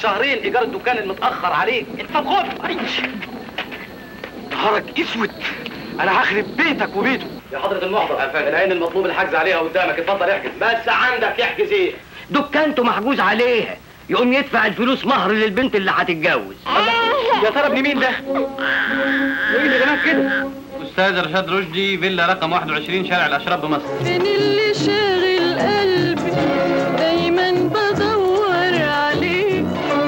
شهرين ايجار الدكان المتاخر عليك اتفضل خد نهارك اسود انا هخرب بيتك وبيته يا حضرة المحضر العين المطلوب الحجز عليها قدامك اتفضل احجز بس عندك يحجز ايه دكانته محجوز عليها يقوم يدفع الفلوس مهر للبنت اللي هتتجوز يا ترى ابن مين ده؟ وايه اللي جناك كده؟ استاذ رشاد رشدي فيلا رقم 21 شارع الاشراف بمصر فين اللي شاغل قلبي دايما بدور عليه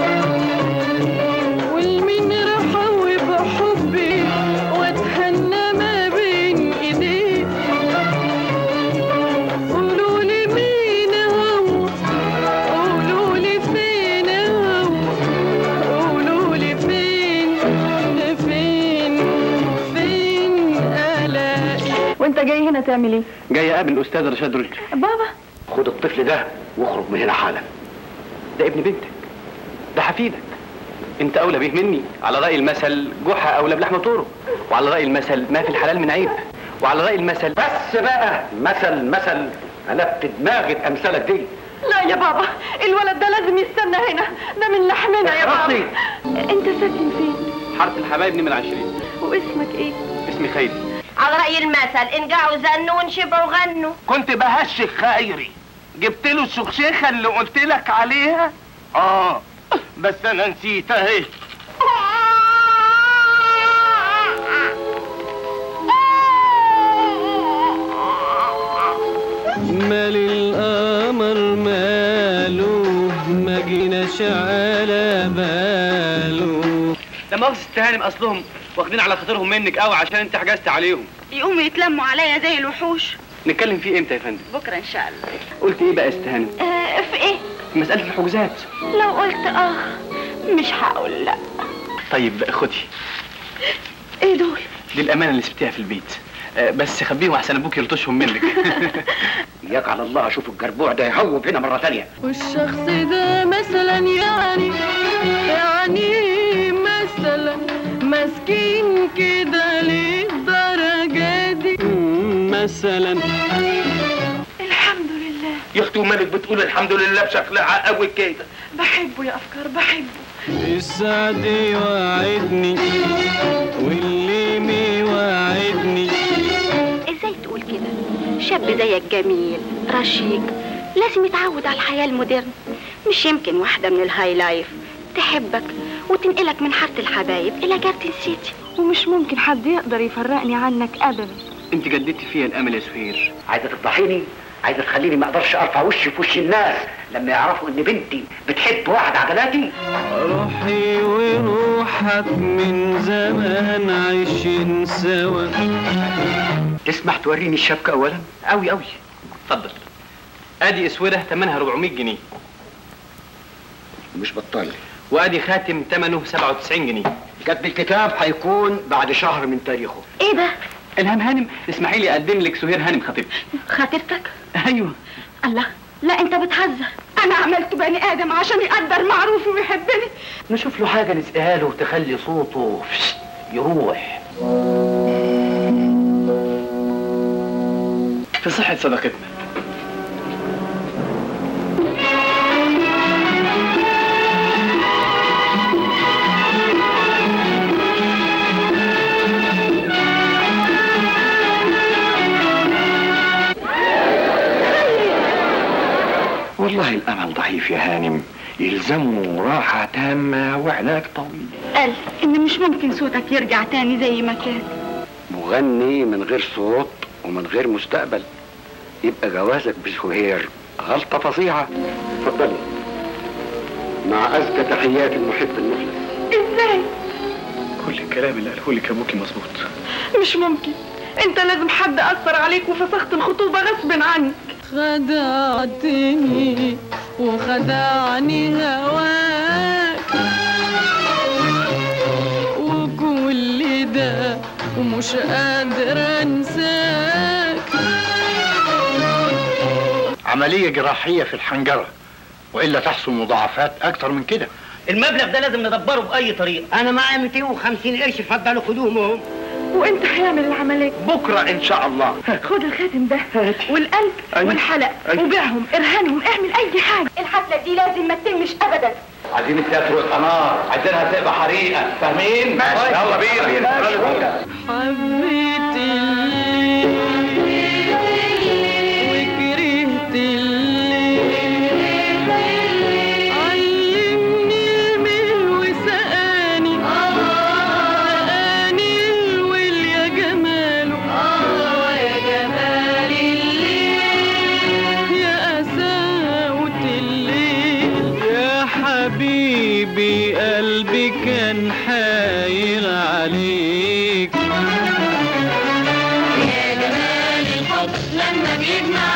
والمين راح بحبي واتهنى ما بين ايديه قولوا لي مين هو قولوا لي فين هو قولوا لي فين فين فين الاقي وانت جاي هنا تعمل ايه جاي اقابل الاستاذ رشاد رشدي بابا خد الطفل ده واخرج من هنا حالا ده ابن بنتك ده حفيدك انت اولى به مني على راي المثل جحا اولى بلحم طوره وعلى راي المثل ما في الحلال من عيب وعلى راي المثل بس بقى مثل مثل قلبت دماغي امثالك دي لا يا بابا الولد ده لازم يستنى هنا ده من لحمنا يا راسي. بابا انت ساكن فين حاره الحبايب نمر 20 واسمك ايه اسمي خيري على رأي المثل انقعوا زنوا ونشبعوا غنوا كنت بهشك خيري جبت له الشخشيخه اللي قلت لك عليها اه بس انا نسيت اهي مال القمر ماله ما جيناش على باله لا مؤاخذة التهانم اصلهم واخدين على خاطرهم منك قوي عشان انت حجزت عليهم يقوموا يتلموا عليا زي الوحوش نتكلم فيه امتى يا فندم بكره ان شاء الله قلت ايه بقى استهانم آه في ايه في مساله الحجوزات لو قلت اه مش هقول لا طيب خدي ايه دول دي الامانه اللي سبتيها في البيت آه، بس خبيهم احسن ابوك يلطشهم منك يجعل الله اشوف الجربوع ده يهوب هنا مره تانية والشخص ده مثلا يعني يعني مثلا مسكين كده للدرجة دي مثلا الحمد لله يا اختي ومالك بتقول الحمد لله بشكلها قوي كده بحبه يا افكار بحبه السعد يوعدني واللي ميوعدني ازاي تقول كده شاب زيك جميل رشيق لازم يتعود على الحياة المودرن مش يمكن واحدة من الهاي لايف تحبك وتنقلك من حارة الحبايب إلى جاردن سيتي ومش ممكن حد يقدر يفرقني عنك ابدا انت جددتي فيها الامل يا سهير عايزه تفضحيني عايزه تخليني ما اقدرش ارفع وشي في وش الناس لما يعرفوا ان بنتي بتحب واحد عجلاتي روحي وروحك من زمان عايشين سوا تسمح توريني الشبكه اولا قوي قوي اتفضل ادي اسوره ثمنها 400 جنيه مش بطال وادي خاتم ثمنه 97 جنيه كتب الكتاب هيكون بعد شهر من تاريخه ايه ده الهام هانم اسمحي لي اقدم لك سهير هانم خطيبتي خطيبتك ايوه الله لا انت بتهزر انا عملت بني ادم عشان يقدر معروفي ويحبني نشوف له حاجه نسقيها له تخلي صوته فشت يروح في صحه صداقتنا والله الامل ضعيف يا هانم يلزمه راحه تامه وعلاج طويل قال ان مش ممكن صوتك يرجع تاني زي ما كان مغني من غير صوت ومن غير مستقبل يبقى جوازك بسهير غلطة فظيعة اتفضلي مع أزكى تحيات المحب المخلص ازاي كل الكلام اللي قاله لك ابوكي مظبوط مش ممكن انت لازم حد اثر عليك وفسخت الخطوبه غصب عنك خدعتني وخدعني هواك وكل ده ومش قادر انساك عملية جراحية في الحنجرة وإلا تحصل مضاعفات أكتر من كده المبلغ ده لازم ندبره باي طريقه انا معايا 250 قرش اتفضلوا خدوهم اهم وامتى هيعمل العمليه بكره ان شاء الله خد الخاتم ده والقلب أيوة. والحلق أيوة. وبيعهم ارهنهم اعمل اي حاجه الحفلة دي لازم ما تتمش ابدا عايزين التياترو يبقى نار عايزينها تبقى حريقه فاهمين يلا بينا حبيت الليل وكرهت الليل علمني الميل وسقاني سقاني الويل يا جماله يا جمال الليل يا قساوة الليل يا حبيبي قلبي كان حاير عليك يا جمال الحب لما بيجمع